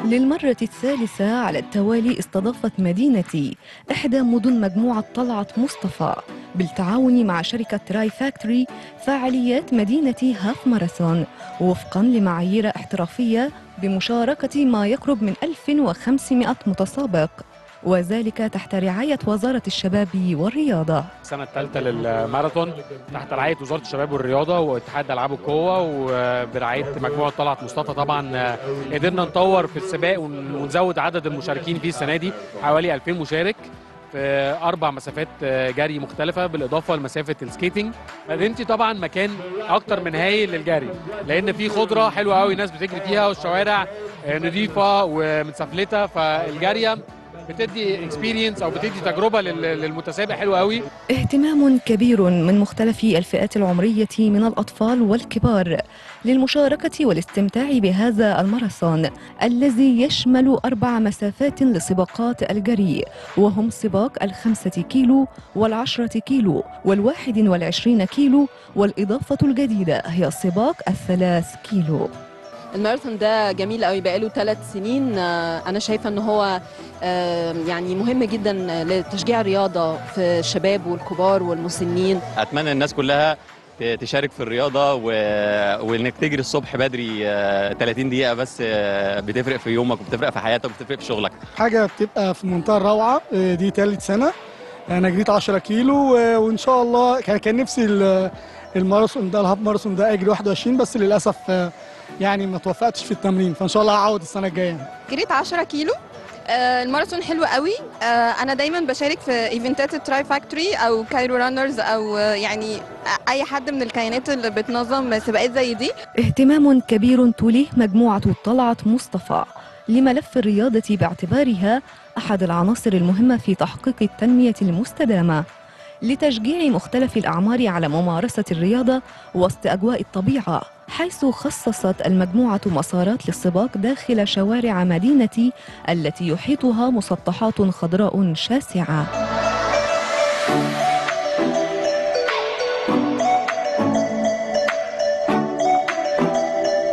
للمرة الثالثة على التوالي استضافت مدينتي إحدى مدن مجموعة طلعت مصطفى بالتعاون مع شركة تراي فاكتوري فعاليات مدينة هاف ماراثون وفقا لمعايير احترافية بمشاركة ما يقرب من 1500 متسابق وذلك تحت رعاية وزارة الشباب والرياضة السنة الثالثة للماراثون تحت رعاية وزارة الشباب والرياضة واتحاد ألعاب القوة وبرعاية مجموعة طلعت مصطفى طبعا قدرنا نطور في السباق ونزود عدد المشاركين فيه السنة دي حوالي 2000 مشارك في أربع مسافات جري مختلفة بالإضافة لمسافة السكيتنج مدينتي طبعا مكان أكتر من هايل للجري لأن في خضرة حلوة قوي الناس بتجري فيها والشوارع نظيفة ومتسفلتة فالجارية بتدي اكسبيرينس او بتدي تجربه للمتسابق حلوه قوي اهتمام كبير من مختلف الفئات العمريه من الاطفال والكبار للمشاركه والاستمتاع بهذا الماراثون الذي يشمل اربع مسافات لسباقات الجري وهم سباق الخمسه كيلو والعشره كيلو والواحد والعشرين كيلو والاضافه الجديده هي سباق الثلاث كيلو الماراثون ده جميل قوي بقاله ثلاث سنين انا شايفه ان هو يعني مهم جدا لتشجيع الرياضه في الشباب والكبار والمسنين اتمنى الناس كلها تشارك في الرياضه و... وانك تجري الصبح بدري 30 دقيقه بس بتفرق في يومك وبتفرق في حياتك وبتفرق في شغلك حاجه بتبقى في منتهى الروعه دي ثالث سنه انا جريت 10 كيلو وان شاء الله كان نفسي الماراثون ده الهاف ماراثون ده اجري 21 بس للاسف يعني ما توفقتش في التمرين فان شاء الله هعود السنه الجايه جريت 10 كيلو آه الماراثون حلو قوي آه انا دايما بشارك في ايفنتات التراي فاكتوري او كايرو رانرز او آه يعني اي حد من الكيانات اللي بتنظم سباقات زي دي اهتمام كبير توليه مجموعه طلعت مصطفى لملف الرياضه باعتبارها احد العناصر المهمه في تحقيق التنميه المستدامه لتشجيع مختلف الأعمار على ممارسة الرياضة وسط أجواء الطبيعة حيث خصصت المجموعة مسارات للسباق داخل شوارع مدينتي التي يحيطها مسطحات خضراء شاسعة